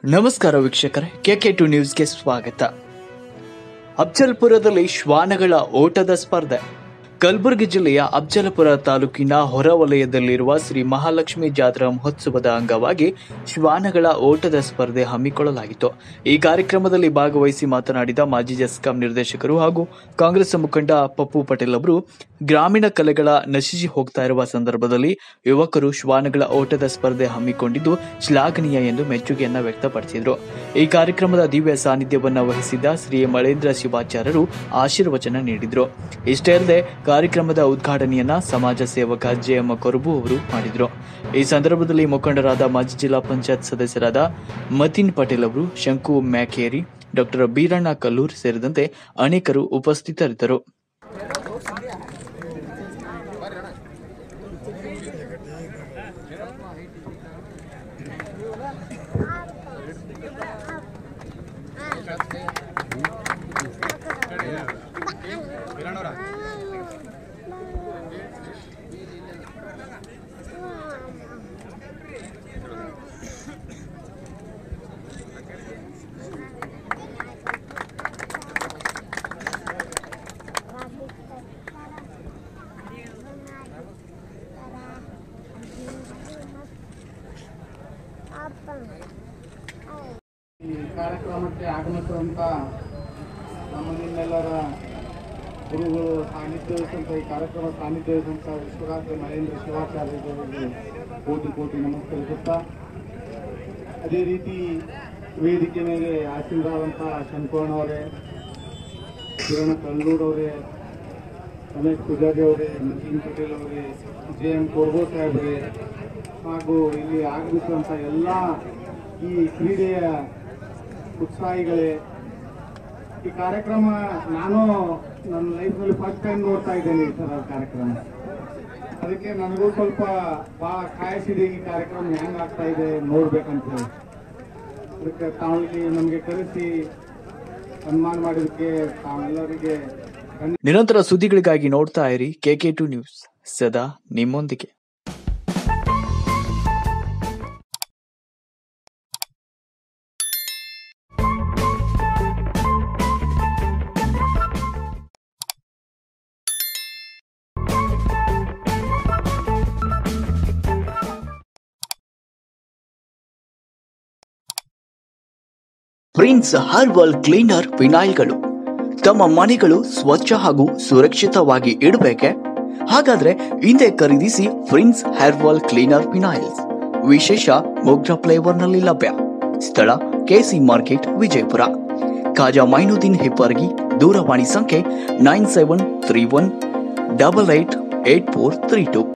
ನಮಸ್ಕಾರ ವೀಕ್ಷಕರೇ K K to ನ್ಯೂಸ್ಗೆ ಸ್ವಾಗತ ಅಫ್ಜಲ್ಪುರದಲ್ಲಿ ಶ್ವಾನಗಳ ಓಟದ ಸ್ಪರ್ಧೆ ಕಲಬುರಗಿ ಜಿಲ್ಲೆಯ ಅಫ್ಜಲಪುರ ತಾಲೂಕಿನ ಹೊರವಲಯದಲ್ಲಿರುವ ಶ್ರೀ ಮಹಾಲಕ್ಷ್ಮಿ ಜಾತ್ರಾ ಮಹೋತ್ಸವದ ಅಂಗವಾಗಿ ಶ್ವಾನಗಳ ಓಟದ ಸ್ಪರ್ಧೆ ಹಮ್ಮಿಕೊಳ್ಳಲಾಗಿತ್ತು ಈ ಕಾರ್ಯಕ್ರಮದಲ್ಲಿ ಭಾಗವಹಿಸಿ ಮಾತನಾಡಿದ ಮಾಜಿ ಜೆಸ್ಕಾಂ ನಿರ್ದೇಶಕರು ಹಾಗೂ ಕಾಂಗ್ರೆಸ್ ಮುಖಂಡ ಪಪ್ಪು ಪಟೇಲ್ ಅವರು ಗ್ರಾಮೀಣ ಕಲೆಗಳ ನಶಿಸಿ ಹೋಗ್ತಾ ಇರುವ ಸಂದರ್ಭದಲ್ಲಿ ಯುವಕರು ಶ್ವಾನಗಳ ಓಟದ ಸ್ಪರ್ಧೆ ಹಮ್ಮಿಕೊಂಡಿದ್ದು ಶ್ಲಾಘನೀಯ ಎಂದು ಮೆಚ್ಚುಗೆಯನ್ನ ವ್ಯಕ್ತಪಡಿಸಿದರು ಈ ಕಾರ್ಯಕ್ರಮದ ದಿವ್ಯ ಸಾನ್ನಿಧ್ಯವನ್ನ ವಹಿಸಿದ್ದ ಶ್ರೀ ಮಳೇಂದ್ರ ಶಿವಾಚಾರ್ಯರು ಆಶೀರ್ವಚನ ನೀಡಿದರು ಇಷ್ಟೇ ಅಲ್ಲದೆ ಕಾರ್ಯಕ್ರಮದ ಉದ್ಘಾಟನೆಯನ್ನ ಸಮಾಜ ಸೇವಕ ಜೆಎಂ ಕೊರಬು ಅವರು ಮಾಡಿದರು ಈ ಸಂದರ್ಭದಲ್ಲಿ ಮುಖಂಡರಾದ ಮಾಜಿ ಜಿಲ್ಲಾ ಪಂಚಾಯತ್ ಸದಸ್ಯರಾದ ಮತಿನ್ ಪಟೇಲ್ ಅವರು ಶಂಕು ಮ್ಯಾಕೇರಿ ಡಾಕ್ಟರ್ ಬೀರಣ್ಣ ಕಲ್ಲೂರ್ ಸೇರಿದಂತೆ ಅನೇಕರು ಉಪಸ್ಥಿತರಿದ್ದರು ಈ ಕಾರ್ಯಕ್ರಮಕ್ಕೆ ಆಗಮಿಸುವಂತ ನಮ್ಮ ನಿಮ್ಮೆಲ್ಲರ ಗುರುಗಳು ಸಾನ್ನಿಧ್ಯ ವಹಿಸುವಂತ ಈ ಕಾರ್ಯಕ್ರಮ ಸಾನ್ನಿಧ್ಯ ವಹಿಸುವಂತ ವಿಶ್ವನಾಥ ಮಹೇಂದ್ರ ಶಿವಾಚಾರ್ಯರಿಗೆ ಕೋಟಿ ಕೋಟಿ ನಮಸ್ಕರಿಸುತ್ತಾ ಅದೇ ರೀತಿ ವೇದಿಕೆ ಮೇಲೆ ಆಶೀರ್ವಾದಂತ ಶಂಕರಣ್ಣವರೇ ಕಿರಣ ಕಲ್ಲೂರವರೇ ರಮೇಶ್ ಪೂಜಾರಿ ಅವರೇ ನಿತಿನ್ ಪಟೇಲ್ ಅವರೇ ಜೆ ಎಂ ಕೋರ್ಬೋ ಸಾಹೇಬ್ರೆ ಹಾಗೂ ಇಲ್ಲಿ ಆಗಮಿಸುವಂತ ಎಲ್ಲ ಈ ಕ್ರೀಡೆಯ ಉತ್ಸಾಹಿಗಳೇ ಈ ಕಾರ್ಯಕ್ರಮ ನಾನು ನನ್ನ ಲೈಫ್ನಲ್ಲಿ ಫಸ್ಟ್ ಟೈಮ್ ನೋಡ್ತಾ ಇದ್ದೇನೆ ಈ ಥರ ಕಾರ್ಯಕ್ರಮ ಅದಕ್ಕೆ ನನಗೂ ಸ್ವಲ್ಪ ಭಾಳ ಕಾಯಿಸಿದೆ ಈ ಕಾರ್ಯಕ್ರಮ ಹೆಂಗ್ ಆಗ್ತಾ ಇದೆ ನೋಡ್ಬೇಕಂತ ಹೇಳಿ ಅದಕ್ಕೆ ತಾವು ಇಲ್ಲಿ ನಮಗೆ ಕರೆಸಿ ಸನ್ಮಾನ ಮಾಡಿದಕ್ಕೆ ತಾವೆಲ್ಲರಿಗೆ ಧನ್ಯ ನಿರಂತರ ಸುದ್ದಿಗಳಿಗಾಗಿ ನೋಡ್ತಾ ಇರಿ ಕೆಕೆ ಟು ನ್ಯೂಸ್ ಸದಾ ನಿಮ್ಮೊಂದಿಗೆ ಪ್ರಿನ್ಸ್ ಹರ್ಬಲ್ ಕ್ಲೀನರ್ ವಿನಾಯಿಲ್ಗಳು ತಮ್ಮ ಮನೆಗಳು ಸ್ವಚ್ಛ ಹಾಗೂ ಸುರಕ್ಷಿತವಾಗಿ ಇಡಬೇಕೆ ಹಾಗಾದ್ರೆ ಹಿಂದೆ ಖರೀದಿಸಿ ಪ್ರಿನ್ಸ್ ಹೇರ್ವಾಲ್ ಕ್ಲೀನರ್ ಫಿನಾಯಿಲ್ಸ್ ವಿಶೇಷ ಮುಗ್ಧ ಫ್ಲೇವರ್ನಲ್ಲಿ ಲಭ್ಯ ಸ್ಥಳ ಕೆಸಿ ಮಾರ್ಕೆಟ್ ವಿಜಯಪುರ ಖಾಜಾ ಮೈನುದ್ದೀನ್ ಹಿಪ್ಪರ್ಗಿ ದೂರವಾಣಿ ಸಂಖ್ಯೆ nine seven three one double eight eight four three to